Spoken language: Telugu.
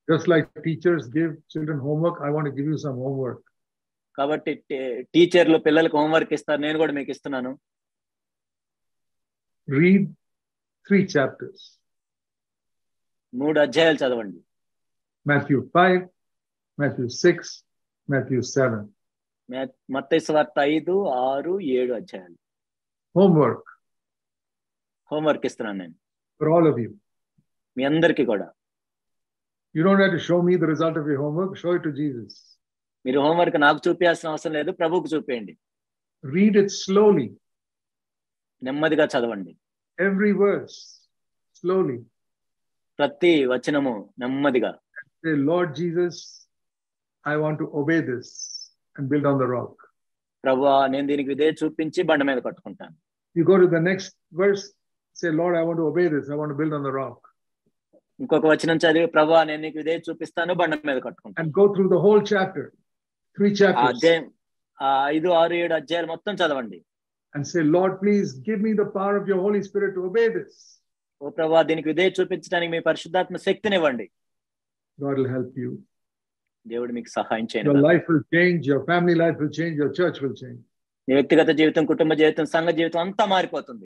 Just like teachers give children homework, I want to give you some homework. కాబట్టి టీ- టీచర్లు పిల్లలకు హోంవర్క్ ఇస్తారు నేను కూడా మీకు ఇస్తున్నాను Read three chapters మూడు అధ్యాయాలు చదవండి Matthew 5, Matthew 6, Matthew 7. మత్తయి వార్త ఐదు ఆరు ఏడు అధ్యాయాలు Homework హోంవర్క్ ఇస్తున్నాను నేను for all of you. మీ అందరికీ కూడా You don't have to show me the result of your homework, show it to Jesus. మీరు హోంవర్క్ నాకు చూపించాల్సిన అవసరం లేదు ప్రభువుకు చూపేయండి Read it slowly, నెమ్మదిగా చదవండి every verse, slowly. ప్రతి వచనము నెమ్మదిగా Say, Lord Jesus, I want to obey this and build on the rock. ప్రభా నేను దీనికి ఇదే చూపించి బండ మీద కట్టుకుంటాను You go to the next verse, say, Lord, I want to obey this, I want to build on the rock. ఇంకొక వచనం చదివి ప్రభా నేను నీకు ఇదే చూపిస్తాను బండ మీద కట్టుకుంటాను And go through the whole chapter, three ఆ chapters, అధ్యాయం ఆ ఐదు ఆరు ఏడు అధ్యాయాలు మొత్తం చదవండి and say, Lord, please give me the power of your Holy Spirit to obey this. ఓ ప్రభా దీనికి ఇదే చూపించడానికి మీ పరిశుద్ధాత్మ శక్తినివ్వండి God will help you. దేవుడు మీకు సహాయం Your చేయను life will change, your family life will change, your church will change. నీ వ్యక్తిగత జీవితం కుటుంబ జీవితం సంఘ జీవితం అంతా మారిపోతుంది